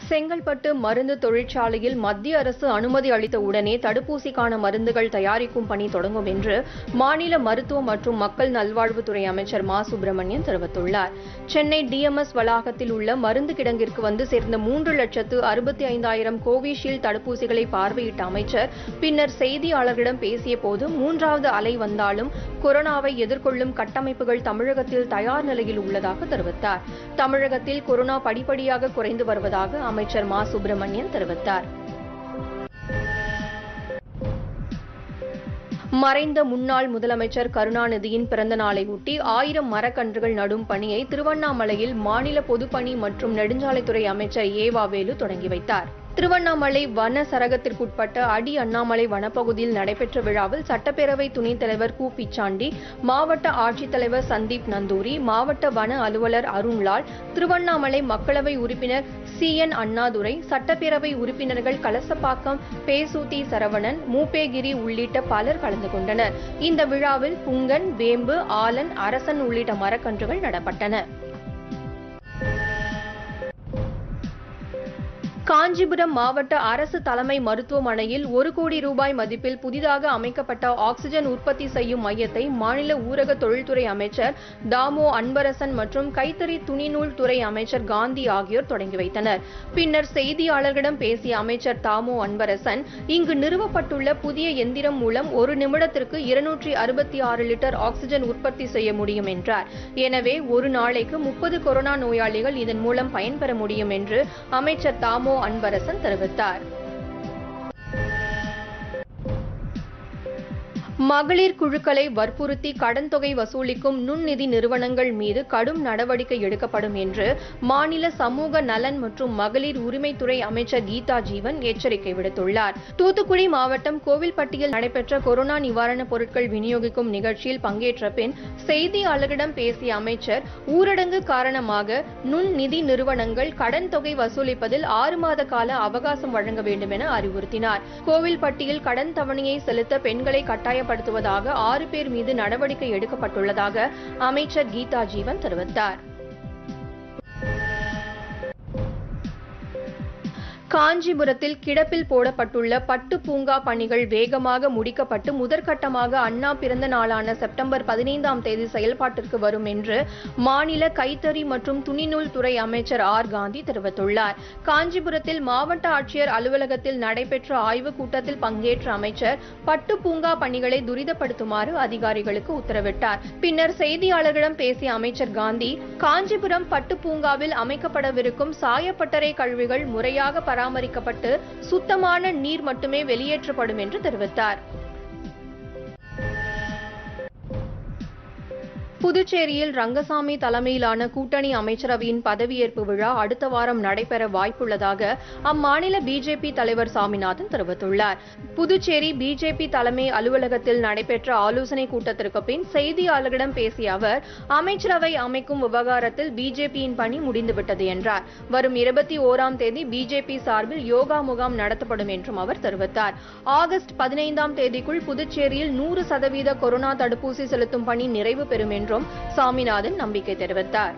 செங்கல்பட்டு மருந்து தொழிற்சாலையில் மத்திய அரசு அனுமதி அளித்த உடனே தடுப்பூசிக்கான மருந்துகள் தயாரிக்கும் பணி தொடங்கும் என்று மாநில மருத்துவ மற்றும் மக்கள் நல்வாழ்வுத்துறை அமைச்சர் மா சுப்பிரமணியன் தெரிவித்துள்ளார் சென்னை டிஎம்எஸ் வளாகத்தில் உள்ள மருந்து கிடங்கிற்கு வந்து சேர்ந்த மூன்று லட்சத்து அறுபத்தி ஐந்தாயிரம் கோவிஷீல்டு தடுப்பூசிகளை பார்வையிட்ட அமைச்சர் பின்னர் செய்தியாளர்களிடம் பேசிய போது மூன்றாவது அலை வந்தாலும் கொரோனாவை எதிர்கொள்ளும் கட்டமைப்புகள் தமிழகத்தில் தயார் நிலையில் உள்ளதாக தெரிவித்தார் தமிழகத்தில் கொரோனா படிப்படியாக குறைந்து வருவதாக அமைச்சர் மா சுப்பிரமணியன் தெரிவித்தார் மறைந்த முன்னாள் முதலமைச்சர் கருணாநிதியின் பிறந்த நாளை ஒட்டி ஆயிரம் மரக்கன்றுகள் நடும் பணியை திருவண்ணாமலையில் மாநில பொதுப்பணி மற்றும் நெடுஞ்சாலைத்துறை அமைச்சர் ஏவா வேலு தொடங்கி வைத்தார் திருவண்ணாமலை வன சரகத்திற்குட்பட்ட அடி அண்ணாமலை வனப்பகுதியில் நடைபெற்ற விழாவில் சட்டப்பேரவை துணைத் தலைவர் கு பிச்சாண்டி மாவட்ட ஆட்சித்தலைவர் சந்தீப் நந்தூரி மாவட்ட வன அலுவலர் அருண்லால் திருவண்ணாமலை மக்களவை உறுப்பினர் சி என் அண்ணாதுரை சட்டப்பேரவை உறுப்பினர்கள் கலசப்பாக்கம் பேசூத்தி சரவணன் மூப்பேகிரி உள்ளிட்ட பலர் கலந்து கொண்டனர் இந்த விழாவில் புங்கன் வேம்பு ஆலன் அரசன் உள்ளிட்ட மரக்கன்றுகள் நடப்பட்டன காஞ்சிபுரம் மாவட்ட அரசு தலைமை மருத்துவமனையில் ஒரு கோடி ரூபாய் மதிப்பில் புதிதாக அமைக்கப்பட்ட ஆக்ஸிஜன் உற்பத்தி செய்யும் மையத்தை மாநில ஊரக தொழில்துறை அமைச்சர் தாமோ அன்பரசன் மற்றும் கைத்தறி துணிநூல் துறை அமைச்சர் காந்தி ஆகியோர் தொடங்கி வைத்தனர் பின்னர் செய்தியாளர்களிடம் பேசிய அமைச்சர் தாமோ அன்பரசன் இங்கு நிறுவப்பட்டுள்ள புதிய எந்திரம் மூலம் ஒரு நிமிடத்திற்கு இருநூற்றி அறுபத்தி ஆறு லிட்டர் ஆக்ஸிஜன் உற்பத்தி செய்ய முடியும் என்றார் எனவே ஒரு நாளைக்கு முப்பது கொரோனா நோயாளிகள் இதன் மூலம் பயன்பெற முடியும் என்று அமைச்சர் தாமோ அன்பரசன் தெரிவித்தார் மகளிர் குழுக்களை வற்புறுத்தி கடன் தொகை வசூலிக்கும் நுண்நிதி நிறுவனங்கள் மீது கடும் நடவடிக்கை எடுக்கப்படும் என்று மாநில சமூக நலன் மற்றும் மகளிர் உரிமைத்துறை அமைச்சர் கீதா ஜீவன் எச்சரிக்கை விடுத்துள்ளார் தூத்துக்குடி மாவட்டம் கோவில்பட்டியில் நடைபெற்ற கொரோனா நிவாரணப் பொருட்கள் விநியோகிக்கும் நிகழ்ச்சியில் பங்கேற்ற பின் செய்தியாளர்களிடம் பேசிய அமைச்சர் ஊரடங்கு காரணமாக நுண் நிதி நிறுவனங்கள் கடன் தொகை வசூலிப்பதில் ஆறு மாத கால அவகாசம் வழங்க வேண்டும் என அறிவுறுத்தினார் கோவில்பட்டியில் கடன் தவணையை செலுத்த பெண்களை கட்டாய செயல்படுத்துவதாக ஆறு பேர் மீது நடவடிக்கை எடுக்கப்பட்டுள்ளதாக அமைச்சர் கீதா ஜீவன் தெரிவித்தார் காஞ்சிபுரத்தில் கிடப்பில் போடப்பட்டுள்ள பட்டு பூங்கா பணிகள் வேகமாக முடிக்கப்பட்டு முதற்கட்டமாக அண்ணா பிறந்த நாளான செப்டம்பர் பதினைந்தாம் தேதி செயல்பாட்டிற்கு வரும் என்று மாநில கைத்தறி மற்றும் துணிநூல் துறை அமைச்சர் ஆர் காந்தி தெரிவித்துள்ளார் காஞ்சிபுரத்தில் மாவட்ட ஆட்சியர் அலுவலகத்தில் நடைபெற்ற ஆய்வுக் கூட்டத்தில் பங்கேற்ற அமைச்சர் பட்டு பூங்கா பணிகளை துரிதப்படுத்துமாறு அதிகாரிகளுக்கு உத்தரவிட்டார் பின்னர் செய்தியாளர்களிடம் பேசிய அமைச்சர் காந்தி காஞ்சிபுரம் பட்டு பூங்காவில் அமைக்கப்படவிருக்கும் சாயப்பட்டறை கழிவுகள் முறையாக பராமரிக்கப்பட்டு சுத்தமான நீர் மட்டுமே வெளியேற்றப்படும் என்று தெரிவித்தார் புதுச்சேரியில் ரங்கசாமி தலைமையிலான கூட்டணி அமைச்சரவையின் பதவியேற்பு விழா அடுத்த வாரம் நடைபெற வாய்ப்புள்ளதாக அம்மாநில பிஜேபி தலைவர் சாமிநாதன் தெரிவித்துள்ளார் புதுச்சேரி பிஜேபி தலைமை அலுவலகத்தில் நடைபெற்ற ஆலோசனைக் கூட்டத்திற்கு பின் செய்தியாளர்களிடம் பேசிய அவர் அமைச்சரவை அமைக்கும் விவகாரத்தில் பிஜேபியின் பணி முடிந்துவிட்டது என்றார் வரும் இருபத்தி ஓராம் தேதி பிஜேபி சார்பில் யோகா முகாம் நடத்தப்படும் என்றும் அவர் தெரிவித்தார் ஆகஸ்ட் பதினைந்தாம் தேதிக்குள் புதுச்சேரியில் நூறு சதவீத கொரோனா தடுப்பூசி செலுத்தும் பணி நிறைவு பெறும் என்றும் சாமிநாதன் நம்பிக்கை தெரிவித்தார்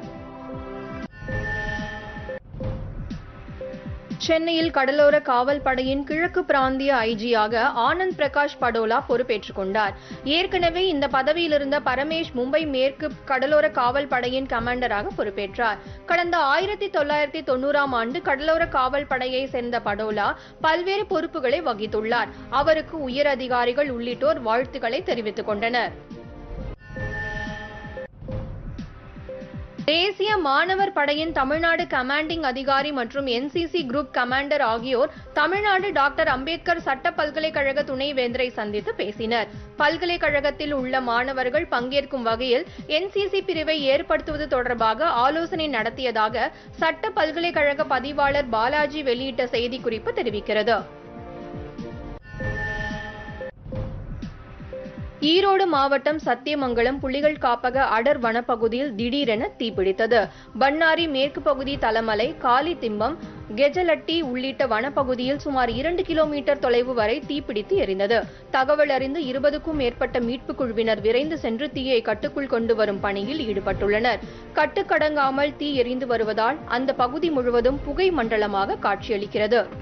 சென்னையில் கடலோர காவல் படையின் கிழக்கு பிராந்திய ஐஜியாக ஆனந்த் பிரகாஷ் படோலா பொறுப்பேற்றுக் கொண்டார் ஏற்கனவே இந்த பதவியில் இருந்த பரமேஷ் மும்பை மேற்கு கடலோர காவல் படையின் கமாண்டராக பொறுப்பேற்றார் கடந்த ஆயிரத்தி தொள்ளாயிரத்தி தொண்ணூறாம் ஆண்டு கடலோர காவல் படையை சேர்ந்த படோலா பல்வேறு பொறுப்புகளை வகித்துள்ளார் அவருக்கு உயர் அதிகாரிகள் உள்ளிட்டோர் வாழ்த்துக்களை தெரிவித்துக் கொண்டனர் தேசிய மாணவர் படையின் தமிழ்நாடு கமாண்டிங் அதிகாரி மற்றும் என்சிசி குரூப் கமாண்டர் ஆகியோர் தமிழ்நாடு டாக்டர் அம்பேத்கர் சட்ட பல்கலைக்கழக துணைவேந்தரை சந்தித்து பேசினர் பல்கலைக்கழகத்தில் உள்ள மாணவர்கள் பங்கேற்கும் வகையில் என்சிசி பிரிவை ஏற்படுத்துவது தொடர்பாக ஆலோசனை நடத்தியதாக சட்ட பல்கலைக்கழக பதிவாளர் பாலாஜி வெளியிட்ட செய்திக்குறிப்பு தெரிவிக்கிறது ஈரோடு மாவட்டம் சத்தியமங்கலம் புலிகள் காப்பக அடர் வனப்பகுதியில் திடீரென தீப்பிடித்தது பண்ணாரி மேற்கு பகுதி தலமலை காளித்திம்பம் கெஜலட்டி உள்ளிட்ட வனப்பகுதியில் சுமார் இரண்டு கிலோமீட்டர் தொலைவு வரை தீப்பிடித்து எரிந்தது தகவல் அறிந்து இருபதுக்கும் மேற்பட்ட மீட்புக் குழுவினர் விரைந்து சென்று தீயை கட்டுக்குள் கொண்டு வரும் பணியில் ஈடுபட்டுள்ளனர் கட்டுக்கடங்காமல் தீ எரிந்து வருவதால் அந்த பகுதி முழுவதும் புகை மண்டலமாக காட்சியளிக்கிறது